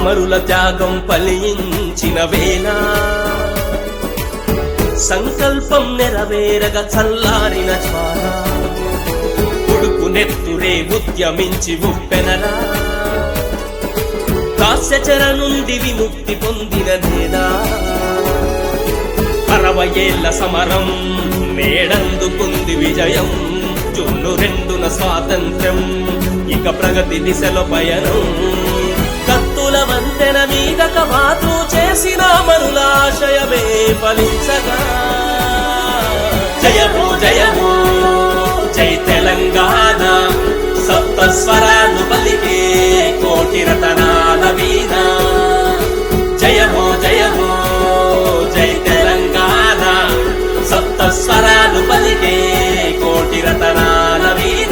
అమరుల త్యాగం ఫలించిన వేళ సంకల్పం నెరవేరగా చల్లారిన జ్వాల కొడుకు నెత్తురే ఉద్యమించి ఉప్పెనరా దాస్యచర నుండి విముక్తి పొందిన నేదా అరవై ఏళ్ల సమరం నేడందుకుంది విజయం జూను రెండున స్వాతంత్ర్యం ఇక ప్రగతి దిశలో పయనం కత్తుల వంతెన మీద కవాతు చేసిన మనులాశయమే ఫలించగా జయమో జయమో జై తెలంగాణ సప్త స్వరాలు పలికే కోటి రతనాల వీణ జయమో జయమో జై తెలంగాణ సప్త స్వరాలు పలికే కోటి రతనాల వీణ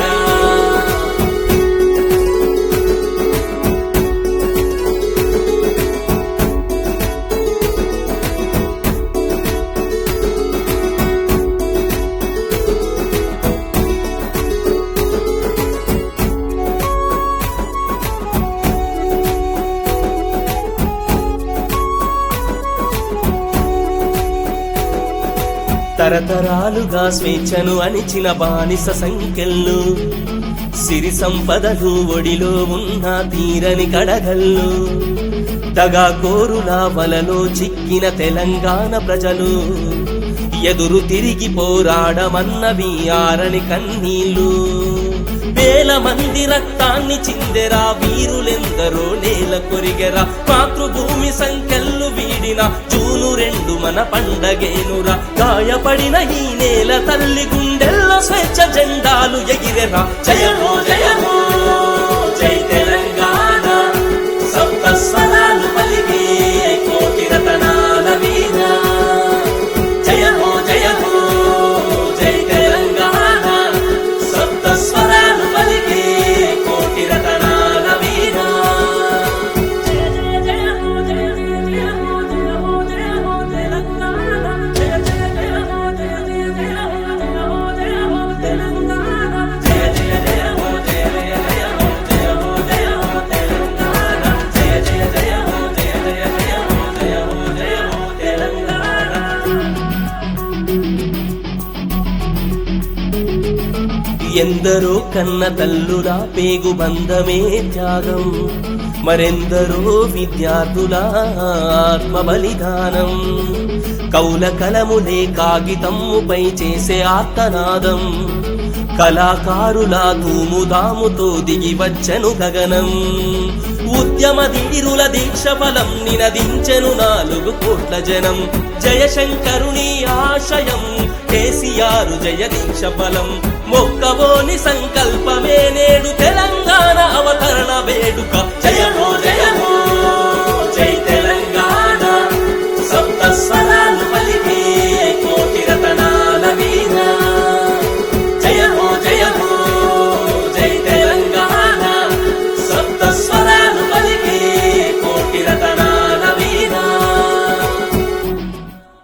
తరతరాలుగా స్వేచ్ఛను అణిచిన బానిస సంఖ్యలు సిరి సంపదలు ఒడిలో ఉన్న తీరని కడగళ్ళు దగా కోరుల వలలో చిక్కిన తెలంగాణ ప్రజలు ఎదురు తిరిగి పోరాడమన్నవి ఆరని కన్నీళ్ళు వేల మంది రక్తాన్ని చిందెరా వీరులెందరో నేల కొరిగెరా మాతృభూమి సంఖ్యలు వీడిన జూను రెండు మన పండగేనురా గాయపడిన ఈ నేల తల్లి గుండెల్లో స్వేచ్ఛ జెండాలు ఎగిరెరా జయమో జయమో జై తెలంగాణ సప్త స్వరాలు పలికే కోటి రతనాల వీణ జయమో జయమో జై తెలంగాణ సప్త స్వరాలు పలికే కోటి రతనాల వీణ జయ జయ జయ హో జయ జయ జయ హో జయ హో జయ హో తెలంగాణ జయ జయ జయ హో జయ జయ జయ హో జయ హో జయ హో తెలంగాణ జయ జయ జయ హో జయ జయ జయ హో జయ హో జయ హో తెలంగాణ జయ జయ జయ హో జయ జయ జయ హో జయ హో జయ హో తెలంగాణ ఎందరో కన్న తల్లుల పేగు బంధమే త్యాగం మరెందరో విద్యార్థుల ఆత్మ బలిదానం కౌల కలములే కాగితమ్ముపై చేసే ఆర్తనాదం కళాకారుల ధూముదాముతో దిగి వచ్చెను గగనం ఉద్యమ ధీరుల దీక్ష ఫలం నినదించెను నాలుగు కోట్ల జనం జయశంకరుని ఆశయం కేసీఆర్ జయ దీక్ష ఫలం మొక్కవోని సంకల్ప